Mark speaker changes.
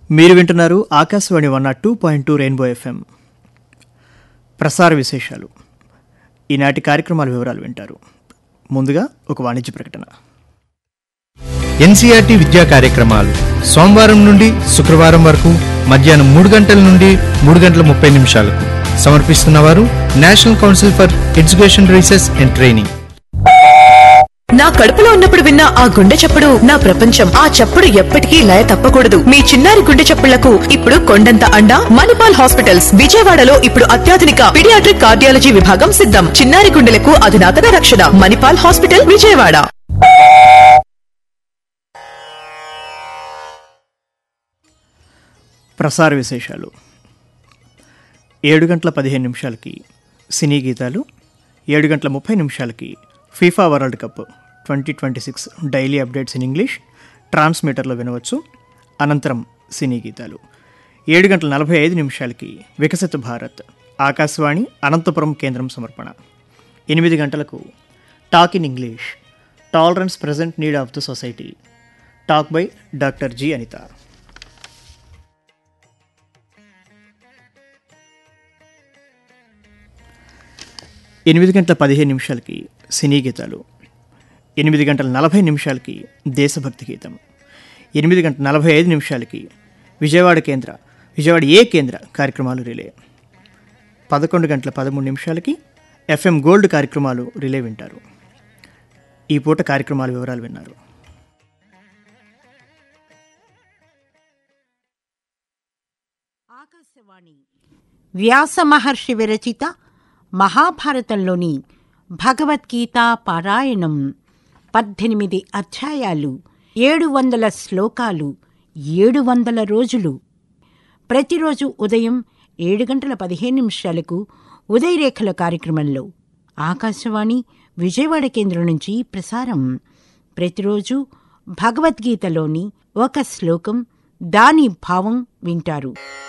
Speaker 1: మీరు వింటున్నారు Akashvani one nought two point two rainbow FM ప్రసార విశేషాలు ఈనాటి కార్యక్రమాల వివరాలు వింటారు ముందుగా ఒక వాణిజ్య ప్రకటన
Speaker 2: ఎన్సీఆర్టీ విద్యా కార్యక్రమాలు సోమవారం నుండి శుక్రవారం వరకు మధ్యాహ్నం మూడు గంటల నుండి మూడు గంటల ముప్పై నిమిషాలకు సమర్పిస్తున్నవారు national council for education research and training
Speaker 3: నా కడుపులో ఉన్నప్పుడు విన్న ఆ గుండె చప్పుడు నా ప్రపంచం ఆ చప్పుడు ఎప్పటికీ లయ తప్పకూడదు మీ చిన్నారి గుండె చప్పుళ్లకు ఇప్పుడు కొండంత అండ మణిపాల్ హాస్పిటల్స్ విజయవాడలో ఇప్పుడు అత్యాధునిక పిడియాట్రిక్ కార్డియాలజీ విభాగం సిద్ధం చిన్నారి గుండెలకు అధునాతన రక్షణ మణిపాల్ హాస్పిటల్ విజయవాడ
Speaker 1: ప్రసార విశేషాలు ఏడు గంటల పదిహేను నిమిషాలకి సినీ గీతాలు ఏడు గంటల ముప్పై నిమిషాలకి FIFA world cup twenty twenty six daily updates in English ట్రాన్స్మీటర్లో వినవచ్చు అనంతరం సినీ గీతాలు ఏడు గంటల నలభై ఐదు నిమిషాలకి వికసిత భారత్ ఆకాశవాణి అనంతపురం కేంద్రం సమర్పణ ఎనిమిది గంటలకు talk in English tolerance present need of the society talk by doctor G Anitha ఎనిమిది గంటల పదిహేను నిమిషాలకి సినీ గీతాలు ఎనిమిది గంటల నలభై నిమిషాలకి దేశభక్తి గీతం ఎనిమిది గంటల నలభై ఐదు నిమిషాలకి విజయవాడ కేంద్ర విజయవాడ ఏ కేంద్ర కార్యక్రమాలు రిలే పదకొండు గంటల పదమూడు నిమిషాలకి ఎఫ్ఎం గోల్డ్ కార్యక్రమాలు రిలే వింటారు ఈ పూట కార్యక్రమాల వివరాలు విన్నారు
Speaker 4: ఆకాశవాణి వ్యాస మహర్షి విరచిత మహాభారతంలోని భగవద్గీత పారాయణం పద్దెనిమిది అధ్యాయాలు ఏడు వందల శ్లోకాలు ఏడు వందల రోజులు ప్రతిరోజు ఉదయం ఏడు గంటల పదిహేను నిమిషాలకు ఉదయరేఖల కార్యక్రమంలో ఆకాశవాణి విజయవాడ కేంద్రం నుంచి ప్రసారం ప్రతిరోజు భగవద్గీతలోని ఒక శ్లోకం దాని భావం వింటారు